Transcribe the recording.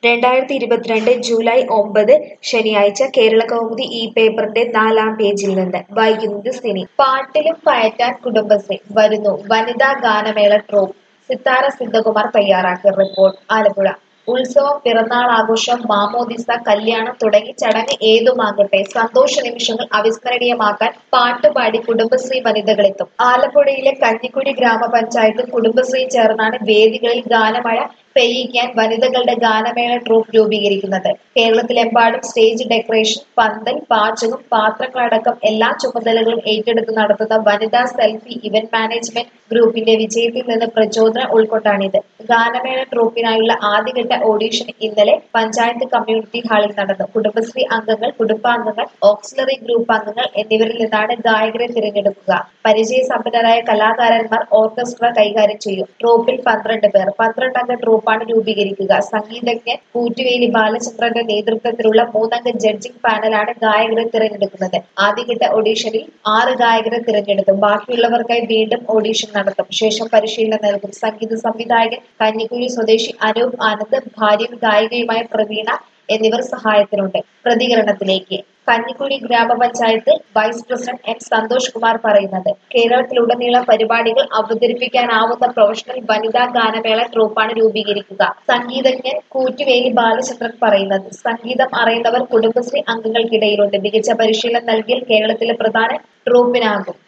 രണ്ടായിരത്തി ഇരുപത്തിരണ്ട് ജൂലൈ ഒമ്പത് ശനിയാഴ്ച കേരളകൗമുദി ഈ പേപ്പറിന്റെ നാലാം പേജിൽ നിന്ന് വായിക്കുന്നത് സിനി പാട്ടിലും കയറ്റാൻ കുടുംബശ്രീ വരുന്നു വനിതാ ഗാനമേള ട്രോപ്പ് സിത്താര സിദ്ധകുമാർ തയ്യാറാക്കിയ റിപ്പോർട്ട് ആലപ്പുഴ ഉത്സവം പിറന്നാൾ ആഘോഷം മാമോദിസ കല്യാണം തുടങ്ങി ചടങ്ങ് ഏതുമാകട്ടെ സന്തോഷ നിമിഷങ്ങൾ അവിസ്മരണീയമാക്കാൻ പാട്ടുപാടി കുടുംബശ്രീ വനിതകളെത്തും ആലപ്പുഴയിലെ കഞ്ഞിക്കുഴി ഗ്രാമപഞ്ചായത്തും കുടുംബശ്രീയും ചേർന്നാണ് വേദികളിൽ ഗാനമഴ പെയ്യിക്കാൻ വനിതകളുടെ ഗാനമേള ട്രൂപ്പ് രൂപീകരിക്കുന്നത് കേരളത്തിലെമ്പാടും സ്റ്റേജ് ഡെക്കറേഷൻ പന്തൽ പാചകം പാത്രങ്ങളടക്കം എല്ലാ ചുമതലകളും ഏറ്റെടുത്ത് നടത്തുന്ന വനിതാ സെൽഫി ഇവന്റ് മാനേജ്മെന്റ് ഗ്രൂപ്പിന്റെ വിജയത്തിൽ നിന്ന് പ്രചോദനം ഉൾക്കൊണ്ടാണിത് ഗാനമേള ട്രൂപ്പിനായുള്ള ആദ്യഘട്ട ഓഡീഷൻ ഇന്നലെ പഞ്ചായത്ത് കമ്മ്യൂണിറ്റി ഹാളിൽ നടന്നു കുടുംബശ്രീ അംഗങ്ങൾ കുടുംബാംഗങ്ങൾ ഓക്സിലറി ഗ്രൂപ്പ് അംഗങ്ങൾ എന്നിവരിൽ നിന്നാണ് ഗായകരെ തിരഞ്ഞെടുക്കുക പരിചയസമ്പന്നരായ കലാകാരന്മാർ ഓർക്കസ്ട്ര കൈകാര്യം ചെയ്യും ട്രൂപ്പിൽ പന്ത്രണ്ട് പേർ പന്ത്രണ്ടംഗ ട്രൂപ്പാണ് രൂപീകരിക്കുക സംഗീതജ്ഞൻ കൂറ്റുവേലി ബാലചന്ദ്രന്റെ നേതൃത്വത്തിലുള്ള മൂന്നംഗ ജഡ്ജിംഗ് പാനലാണ് ഗായകരെ തിരഞ്ഞെടുക്കുന്നത് ആദ്യഘട്ട ഓഡീഷനിൽ ആറ് ഗായകരെ തിരഞ്ഞെടുത്തു ബാക്കിയുള്ളവർക്കായി വീണ്ടും ഓഡീഷൻ നടത്തും ശേഷം പരിശീലനം നൽകും സംഗീത സംവിധായകൻ കഞ്ഞിക്കുഴി സ്വദേശി അനൂപ് ആനന്ദ് ഭാര്യയും ഗായികയുമായ പ്രവീണ എന്നിവർ സഹായത്തിനുണ്ട് പ്രതികരണത്തിലേക്ക് കഞ്ഞിക്കുഴി ഗ്രാമപഞ്ചായത്ത് vice president N Santhosh Kumar പറയുന്നത് കേരളത്തിലുടനീളം പരിപാടികൾ അവതരിപ്പിക്കാനാവുന്ന പ്രൊഫഷണൽ വനിതാ ഗാനമേള ട്രൂപ്പാണ് രൂപീകരിക്കുക സംഗീതജ്ഞൻ കൂറ്റുവേലി ബാലചന്ദ്രൻ പറയുന്നത് സംഗീതം അറിയുന്നവർ കുടുംബശ്രീ അംഗങ്ങൾക്കിടയിലുണ്ട് മികച്ച പരിശീലനം നൽകിയാൽ കേരളത്തിലെ പ്രധാന ട്രൂപ്പിനാകും